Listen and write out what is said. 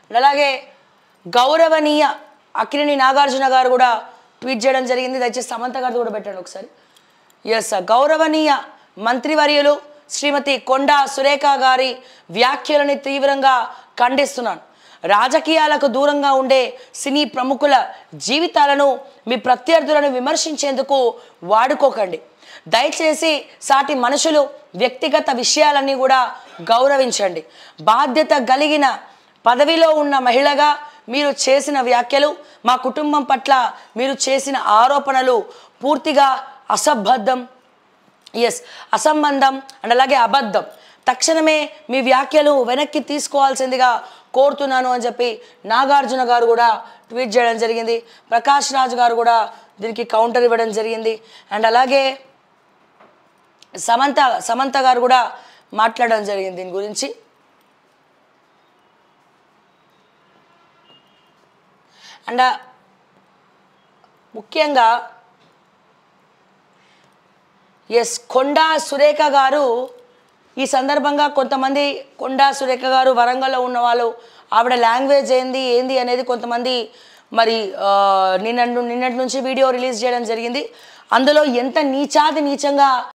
అలాగే గౌరవనీయ అక్కినేని నాగార్జున గారు కూడా ట్వీట్ చేయడం జరిగింది దయచేసి సమంత గారిది కూడా పెట్టండి ఒకసారి ఎస్ గౌరవనీయ మంత్రివర్యులు శ్రీమతి కొండా సురేఖ గారి వ్యాఖ్యలని తీవ్రంగా ఖండిస్తున్నాను రాజకీయాలకు దూరంగా ఉండే సినీ ప్రముఖుల జీవితాలను మీ ప్రత్యర్థులను విమర్శించేందుకు వాడుకోకండి దయచేసి సాటి మనుషులు వ్యక్తిగత విషయాలన్నీ కూడా గౌరవించండి బాధ్యత కలిగిన పదవిలో ఉన్న మహిళగా మీరు చేసిన వ్యాఖ్యలు మా కుటుంబం పట్ల మీరు చేసిన ఆరోపణలు పూర్తిగా అసంబద్ధం ఎస్ అసంబంధం అండ్ అలాగే అబద్ధం తక్షణమే మీ వ్యాఖ్యలు వెనక్కి తీసుకోవాల్సిందిగా కోరుతున్నాను అని చెప్పి నాగార్జున గారు కూడా ట్వీట్ చేయడం జరిగింది ప్రకాష్ రాజ్ గారు కూడా దీనికి కౌంటర్ ఇవ్వడం జరిగింది అండ్ అలాగే సమంత సమంత గారు కూడా మాట్లాడడం జరిగింది దీని గురించి అండ్ ముఖ్యంగా ఎస్ కొండా సురేఖ గారు ఈ సందర్భంగా కొంతమంది కొండా సురేఖ గారు వరంగల్లో ఉన్న వాళ్ళు ఆవిడ లాంగ్వేజ్ ఏంది ఏంది అనేది కొంతమంది మరి ఆ, నిన్న నిన్నటి నుంచి వీడియో రిలీజ్ చేయడం జరిగింది అందులో ఎంత నీచాది నీచంగా